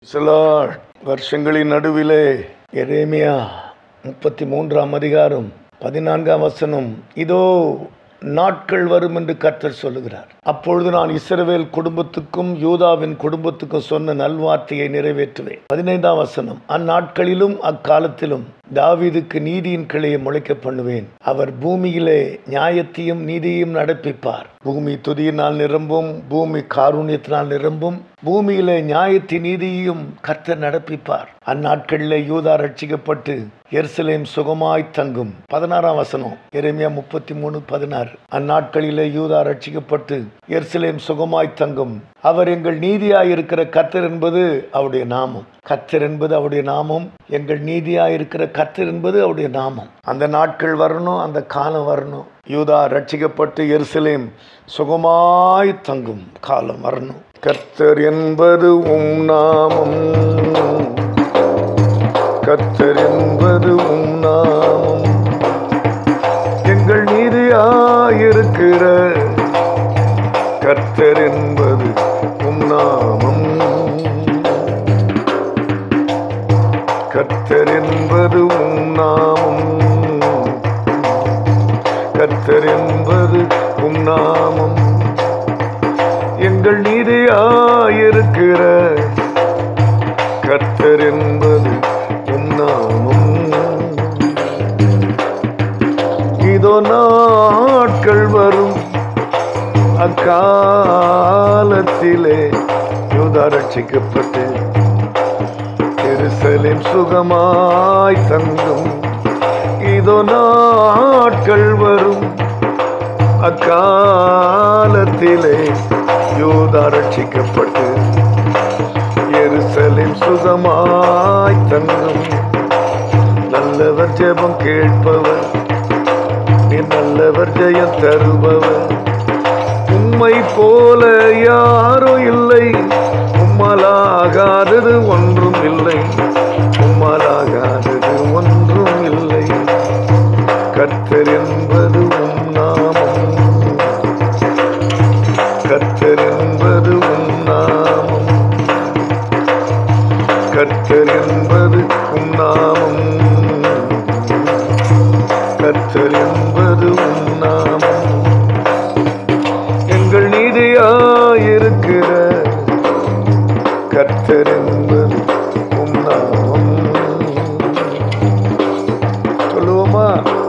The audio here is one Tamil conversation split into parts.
சில வருஷங்களின் நடுவிலே எரேமியா முப்பத்தி மூன்றாம் அதிகாரம் பதினான்காம் வசனம் இதோ நாட்கள் வரும் என்று கர்த்தர் சொல்லுகிறார் அப்பொழுது நான் இஸ்ரவேல் குடும்பத்துக்கும் யூதாவின் குடும்பத்துக்கும் சொன்ன நல்வார்த்தையை நிறைவேற்றுவேன் பதினைந்தாம் வசனம் அந்நாட்களிலும் அக்காலத்திலும் தாவீதுக்கு நீதியின் கிளையை முளைக்க பண்ணுவேன் அவர் பூமியிலே நியாயத்தையும் நீதியையும் நடப்பிப்பார் பூமி துதியினால் நிரம்பும் பூமி காருண்யத்தினால் நிரம்பும் பூமியிலே நியாயத்தின் நீதியையும் கர்த்தர் நடப்பிப்பார் அந்நாட்களிலே யூதா ரட்சிக்கப்பட்டு எருசலேம் சுகமாய் தங்கும் பதினாறாம் வசனம் எரேமியா முப்பத்தி மூணு பதினாறு அந்நாட்களிலே யூதா ரட்சிக்கப்பட்டு எருசலேம் சுகமாய் தங்கும் அவர் எங்கள் நீதியாய் இருக்கிற கர்த்தர் என்பது அவருடைய நாமம் கர்த்தர் என்பது அவருடைய நாமம் எங்கள் நீதியாய் இருக்கிற கர்த்தர் என்பது அவருடைய நாமம் அந்த நாட்கள் வரணும் அந்த காலம் வரணும் யூதா ரட்சிக்கப்பட்டு எருசலேம் சுகமாய் தங்கும் காலம் வரணும் கர்த்தர் என்பது உம் நாமம் கர்த்தர் என்பது உம் நாமம் எங்கள் நீதியாயிருக்கிற கர்த்தர் என்பது உம் நாமம் கர்த்தர் என்பது உம் நாமம் கர்த்தர் என்பது உம் நாமம் எங்கள் நீதியாயிருக்கிற கர்த்தர் என்பது உம் நாமம் இதோ நாட்கள் வரும் அக்காலத்திலே யூதா ரட்சிக்கப்பட்டு எருசலேம் சுகமாய் தங்கும் இதோ நாட்கள் வரும் அக்காலத்திலே யூதா ரட்சிக்கப்பட்டு எருசலேம் சுகமாய் தங்கும் நல்லவர் ஜெபம் கேட்பவர் நீ நல்லவர் ஜெயம் தருபவர் உம்மை போல யாரும் இல்லை உம்மலாகாதது ஒன்றும் இல்லை உம்மலாகாதது ஒன்றும் இல்லை கர்த்தர் என்பது உம் நாமம் கர்த்தர் என்பது உம் நாமம் கர்த்தர் என்பது உம் நாமம் கர்த்தர் என்பது உம் நாமம் எங்கள் நீதியாயிருக்கிற கர்த்தர் என்பது உம் நாமம் சொல்லுவோமா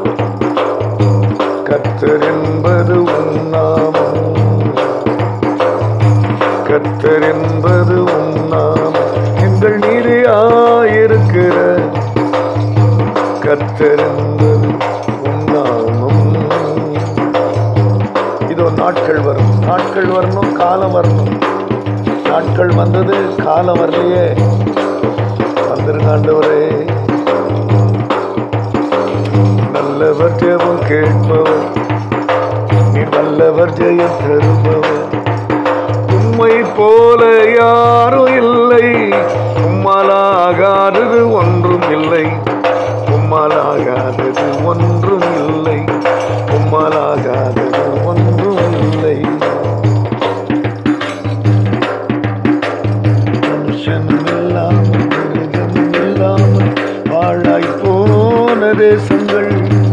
கர்த்தர் என்பது உம் நாமம் கர்த்தர் என்பது உம் நாமம் எங்கள் நீதியாயிருக்கிற கர்த்தர் என்பது உம் நாமம் இதோ நாட்கள் வரும் நாட்கள் வரணும் காலம் வரணும் நாட்கள் வந்தது காலம் வரலையே வந்துருங்க ஆண்டவரே நல்லவர் ஜெபம் கேட்பவர் நீ நல்லவர் ஜெயம் தருபவர் உம்மை போல யாரும் இல்லை உம்மாலாகாதது ஒன்றும் இல்லை உம்மாலாகாதது ஒன்றும் இல்லை உம்மாலாகாதது ஒன்றும் இல்லை மனுஷன் இல்லாமல் மிருகம் இல்லாமல் வாழாய் போன தேசங்கள்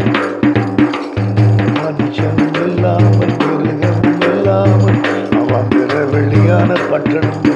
மனுஷன் இல்லாமல் மிருகம் இல்லாமல் அவாந்திர வெளியான பட்டணங்கள்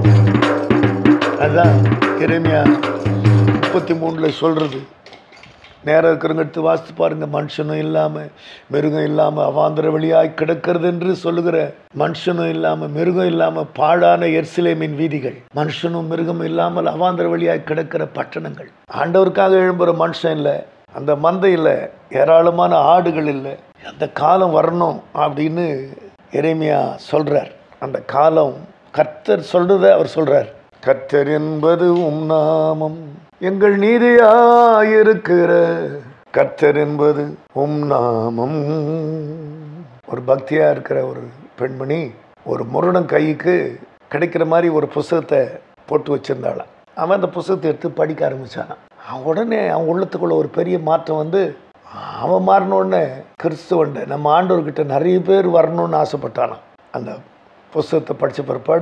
அதான் இறைமையா முப்பத்தி மூணில் சொல்கிறது நேரம் இருக்கிறவங்க எடுத்து வாசித்து பாருங்க மனுஷனும் இல்லாமல் மிருகம் இல்லாமல் அவாந்திர வழியாய் கிடக்கிறது என்று சொல்லுகிற மனுஷனும் இல்லாமல் மிருகம் இல்லாமல் பாழான எர்சிலேமின் வீதிகள் மனுஷனும் மிருகம் இல்லாமல் அவாந்திர வழியாய் கிடக்கிற பட்டணங்கள் ஆண்டவருக்காக எழும்புகிற மனுஷன் இல்லை அந்த மந்தையில் ஏராளமான ஆடுகள் இல்லை அந்த காலம் வரணும் அப்படின்னு எரேமியா சொல்றார் அந்த காலம் கர்த்தர் சொல்றத அவர் சொல்றார் கர்த்தர் என்பது உம் நாமம் எங்கள் நீதியாயிருக்கிற கர்த்தர் என்பது உம் நாமம் ஒரு பக்தியா இருக்கிற ஒரு பெண்மணி ஒரு முருடன் கைக்கு கிடைக்கிற மாதிரி ஒரு புஸ்தகத்தை போட்டு வச்சிருந்தாளாம் அவன் அந்த புஸ்தகத்தை எடுத்து படிக்க ஆரம்பிச்சான் அவன் உடனே அவன் உள்ளத்துக்குள்ள ஒரு பெரிய மாற்றம் வந்து அவன் மாறின உடனே கிறிஸ்துவண்ட நம்ம ஆண்டவர்கிட்ட நிறைய பேர் வரணும்னு ஆசைப்பட்டானாம் அந்த புஸ்தகத்தை படித்த பிற்பாடு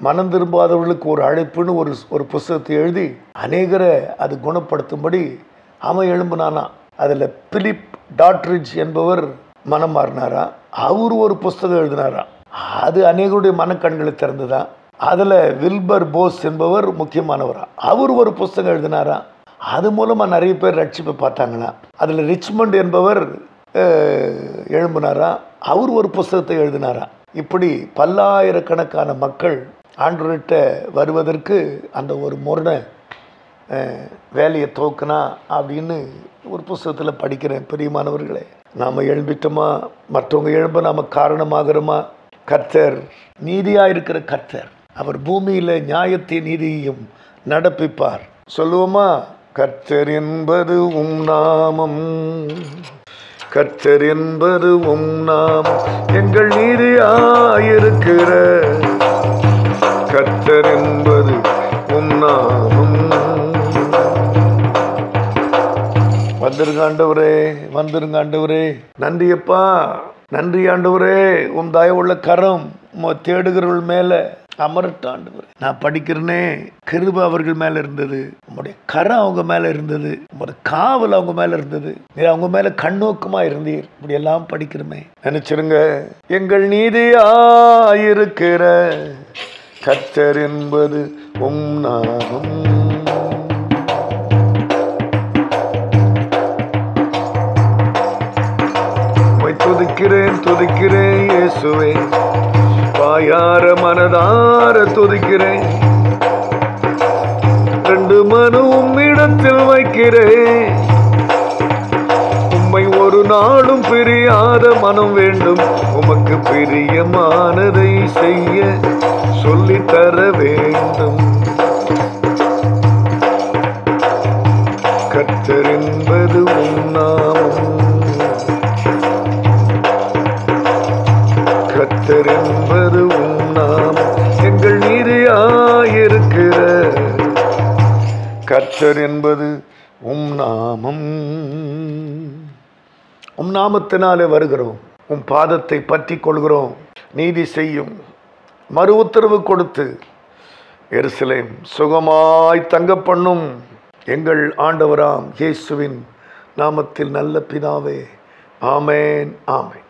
மனம் திரும்பாதவர்களுக்கு ஒரு அழைப்புன்னு ஒரு ஒரு புஸ்தகத்தை எழுதி அநேகரை அது குணப்படுத்தும்படி அவன் எழும்புனானா அதில் பிலிப் டாட்ரிட்ஜ் என்பவர் மனம் மாறினாரா அவர் ஒரு புஸ்தகம் எழுதினாரா அது அநேகருடைய மனக்கண்களை திறந்துதா அதில் வில்பர் போஸ் என்பவர் முக்கியமானவரா அவர் ஒரு புஸ்தகம் எழுதினாரா அது மூலமாக நிறைய பேர் ரட்சிப்பை பார்த்தாங்களா அதில் ரிச்மண்ட் என்பவர் அஹ், எழும்பினாரா அவர் ஒரு புஸ்தகத்தை எழுதினாரா இப்படி பல்லாயிரக்கணக்கான மக்கள் ஆண்டவர்கிட்ட வருவதற்கு அந்த ஒரு முரணை அஹ், வேலையை தோக்குனா அப்படின்னு ஒரு புஸ்தகத்தில் படிக்கிறேன் பிரியமானவர்களே நாம் எழும்பிட்டோமா மற்றவங்க எழும்ப நாம் காரணமாகிறோமா கர்த்தர் நீதியாக இருக்கிற கர்த்தர் அவர் பூமியில் நியாயத்தை நீதியையும் நடப்பிப்பார் சொல்லுவோமா கர்த்தர் என்பது உம் நாமம் கர்த்தர் என்பது உம் நாமம் எங்கள் நீதியாயிருக்கிற கர்த்தர் என்பது உம் நாமம் வந்துருங்க ஆண்டவரே வந்துருங்க ஆண்டவரே நன்றி அப்பா நன்றி ஆண்டவரே உம் தயவுள்ள கரம் உம்மை தேடுகிறவர்கள் மேல அமரட்ட ஆண்டவரே நான் படிக்கிறேனே கிருப அவர்கள் மேல இருந்தது உம்முடைய கரம் அவங்க மேல இருந்தது உம்முடைய காவல் அவங்க மேல இருந்தது நீ அவங்க மேல கண்ணோக்கமா இருந்தீர் இப்படி எல்லாம் படிக்கிறோமே நினைச்சிருங்க எங்கள் நீதியாயிருக்கிற கர்த்தர் என்பது உம் நாமம் உம்மை துதிக்கிறேன் துதிக்கிறேன் இயேசுவே வாயார மனதார துதிக்கிறேன் ரெண்டு மனு உம்மிடத்தில் வைக்கிறேன் உம்மை ஒரு நாளும் பிரியாத மனம் வேண்டும் உமக்கு பிரியமானதை செய்ய சொல்லித் தர வேண்டும் கர்த்தர் என்பது உம் நாமம் கர்த்தர் என்பது உம் நாமம் எங்கள் நீதியாயிருக்கிற கர்த்தர் என்பது உம் நாமம் உம் நாமத்தினாலே வருகிறோம் உம் பாதத்தை பற்றி கொள்கிறோம் நீதி செய்யும் மறு உத்தரவு கொடுத்து எருசலேம் சுகமாய் தங்க பண்ணும் எங்கள் ஆண்டவராம் இயேசுவின் நாமத்தில் நல்ல பிதாவே ஆமேன் ஆமேன்